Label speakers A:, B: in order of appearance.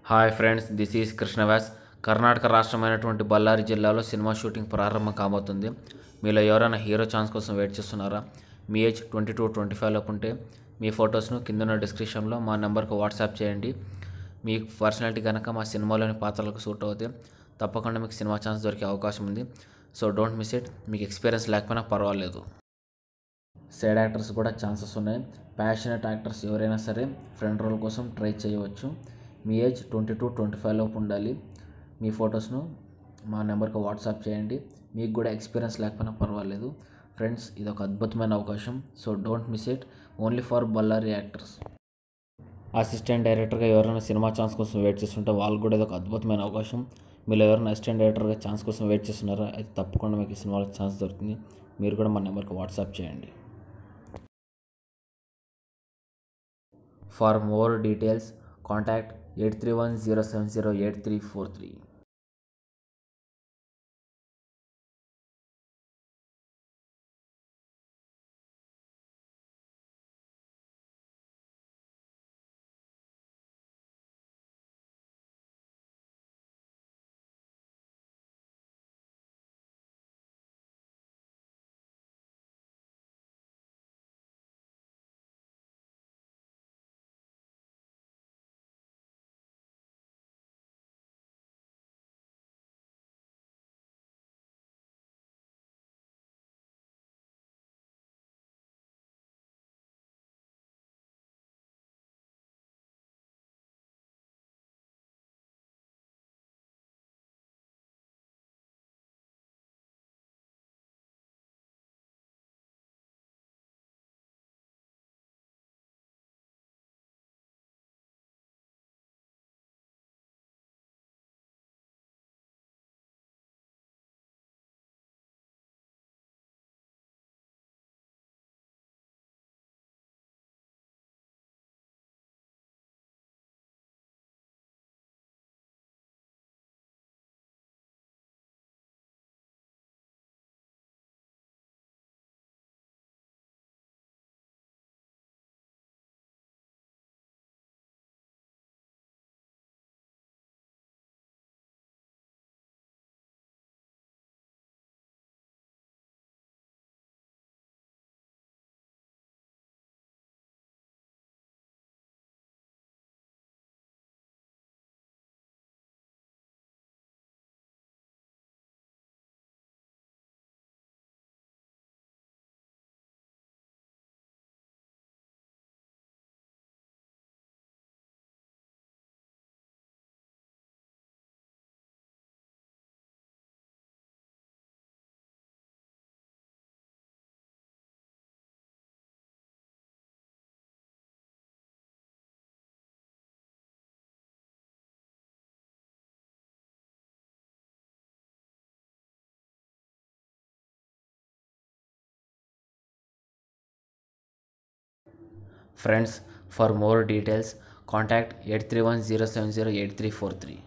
A: hi friends this is Krishnavyas Karnataka రాష్ట్రమైనటువంటి బళ్ళారి జిల్లాలో cinema shooting ప్రారంభం కాబోతుంది మీలో ఎవరైనా హీరో ఛాన్స్ కోసం వెయిట్ చేస్తున్నారా మీ age twenty two twenty five లోపు ఉంటే మీ ఫొటోస్ను కింద డిస్క్రిప్షన్లో మా నెంబర్కి వాట్సాప్ చేయండి మీ పర్సనాలిటీ కనుక మా సినిమాలోని పాత్రలకు సూట్ అవుతే తప్పకుండా మీకు సినిమా ఛాన్స్ దొరికే అవకాశం ఉంది సో డోంట్ మిస్ ఇట్ మీకు ఎక్స్పీరియన్స్ లేకపోయినా పర్వాలేదు సైడ్ యాక్టర్స్ కూడా ఛాన్సెస్ ఉన్నాయి ప్యాషనెట్ యాక్టర్స్ ఎవరైనా సరే ఫ్రంట్ రోల్ కోసం ట్రై చేయవచ్చు మీ age twenty two twenty five లోపు ఉండాలి మీ ఫొటోస్ను మా నెంబర్కి వాట్సాప్ చేయండి మీకు కూడా ఎక్స్పీరియన్స్ లేకపోయినా పర్వాలేదు ఫ్రెండ్స్ ఇది ఒక అద్భుతమైన అవకాశం so don't miss it only for Ballari actors assistant డైరెక్టర్గా ఎవరైనా సినిమా ఛాన్స్ కోసం వెయిట్ చేస్తుంటే వాళ్ళు కూడా ఇది ఒక అద్భుతమైన అవకాశం మీరు ఎవరైనా అసిస్టెంట్ డైరెక్టర్గా ఛాన్స్ కోసం వెయిట్ చేస్తున్నారా అయితే తప్పకుండా మీకు ఈ సినిమాలో ఛాన్స్ దొరుకుతుంది మీరు కూడా మా నెంబర్కి వాట్సాప్ చేయండి for more details contact eight three one zero seven zero eight three four three friends for more details contact eight three one zero seven zero eight three four three